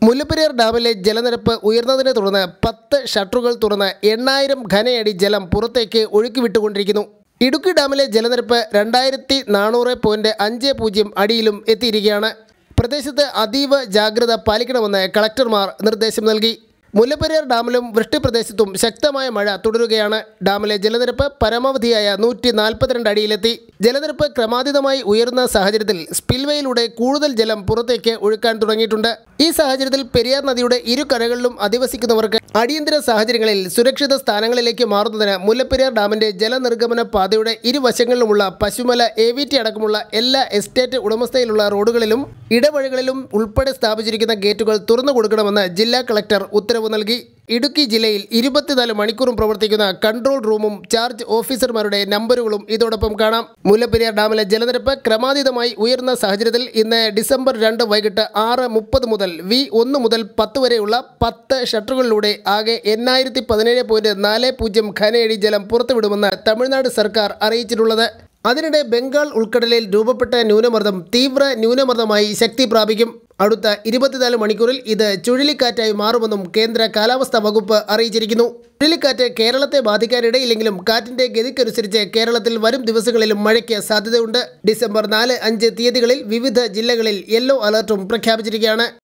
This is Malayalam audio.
മുല്ലപ്പെരിയാർ ഡാമിലെ ജലനിരപ്പ് ഉയർന്നതിനെ തുടർന്ന് പത്ത് ഷട്ടറുകൾ തുറന്ന് എണ്ണായിരം ഘനയടി ജലം പുറത്തേക്ക് ഒഴുക്കിവിട്ടുകൊണ്ടിരിക്കുന്നു ഇടുക്കി ഡാമിലെ ജലനിരപ്പ് രണ്ടായിരത്തി നാനൂറ് പോയിൻറ്റ് അഞ്ച് പൂജ്യം അടിയിലും എത്തിയിരിക്കുകയാണ് പ്രദേശത്ത് അതീവ ജാഗ്രത പാലിക്കണമെന്ന് കളക്ടർമാർ നിർദ്ദേശം നൽകി മുല്ലപ്പെരിയാർ ഡാമിലും വൃഷ്ടിപ്രദേശത്തും ശക്തമായ മഴ തുടരുകയാണ് ഡാമിലെ ജലനിരപ്പ് പരമാവധിയായ നൂറ്റി നാൽപ്പത്തിരണ്ട് അടിയിലെത്തി ജലനിരപ്പ് ക്രമാതീതമായി ഉയർന്ന സാഹചര്യത്തിൽ സ്പിൽവേയിലൂടെ കൂടുതൽ ജലം പുറത്തേക്ക് ഒഴുക്കാൻ തുടങ്ങിയിട്ടുണ്ട് ഈ സാഹചര്യത്തിൽ പെരിയാർ നദിയുടെ ഇരു കരകളിലും അധിവസിക്കുന്നവർക്ക് അടിയന്തര സാഹചര്യങ്ങളിൽ സുരക്ഷിത സ്ഥാനങ്ങളിലേക്ക് മാറുന്നതിന് മുല്ലപ്പെരിയാർ ഡാമിന്റെ ജലനിർഗമന പാതയുടെ ഇരുവശങ്ങളിലുമുള്ള പശുമല എ വി ടി അടക്കമുള്ള എല്ലാ എസ്റ്റേറ്റ് ഉടമസ്ഥയിലുള്ള റോഡുകളിലും ഇടവഴികളിലും ഉൾപ്പെടെ സ്ഥാപിച്ചിരിക്കുന്ന ഗേറ്റുകൾ തുറന്നു കൊടുക്കണമെന്ന് ജില്ലാ കളക്ടർ ഉത്തരവ് നൽകി ഇടുക്കി ജില്ലയിൽ ഇരുപത്തിനാല് മണിക്കൂറും പ്രവർത്തിക്കുന്ന കൺട്രോൾ റൂമും ചാർജ് ഓഫീസർമാരുടെ നമ്പറുകളും ഇതോടൊപ്പം കാണാം മുല്ലപ്പെരിയാർ ഡാമിലെ ജലനിരപ്പ് ക്രമാതീതമായി ഉയർന്ന സാഹചര്യത്തിൽ ഇന്ന് ഡിസംബർ രണ്ട് വൈകിട്ട് ആറ് മുപ്പത് മുതൽ വി ഒന്ന് മുതൽ പത്ത് വരെയുള്ള പത്ത് ഷട്ടറുകളിലൂടെ ആകെ എണ്ണായിരത്തി പതിനേഴ് പോയിന്റ് നാല് പൂജ്യം ഖനയടി ജലം പുറത്തുവിടുമെന്ന് തമിഴ്നാട് സർക്കാർ അറിയിച്ചിട്ടുള്ളത് അതിനിടെ ബംഗാൾ ഉൾക്കടലിൽ രൂപപ്പെട്ട ന്യൂനമർദ്ദം തീവ്ര ന്യൂനമർദ്ദമായി ശക്തി പ്രാപിക്കും അടുത്ത ഇരുപത്തിനാല് മണിക്കൂറിൽ ഇത് ചുഴലിക്കാറ്റായി മാറുമെന്നും കേന്ദ്ര കാലാവസ്ഥാ വകുപ്പ് അറിയിച്ചിരിക്കുന്നു ചുഴലിക്കാറ്റ് കേരളത്തെ ബാധിക്കാനിടയില്ലെങ്കിലും കാറ്റിന്റെ ഗതിക്കനുസരിച്ച് കേരളത്തിൽ വരും ദിവസങ്ങളിലും മഴയ്ക്ക് സാധ്യതയുണ്ട് ഡിസംബർ നാല് അഞ്ച് തീയതികളിൽ വിവിധ ജില്ലകളിൽ യെല്ലോ അലർട്ടും പ്രഖ്യാപിച്ചിരിക്കുകയാണ്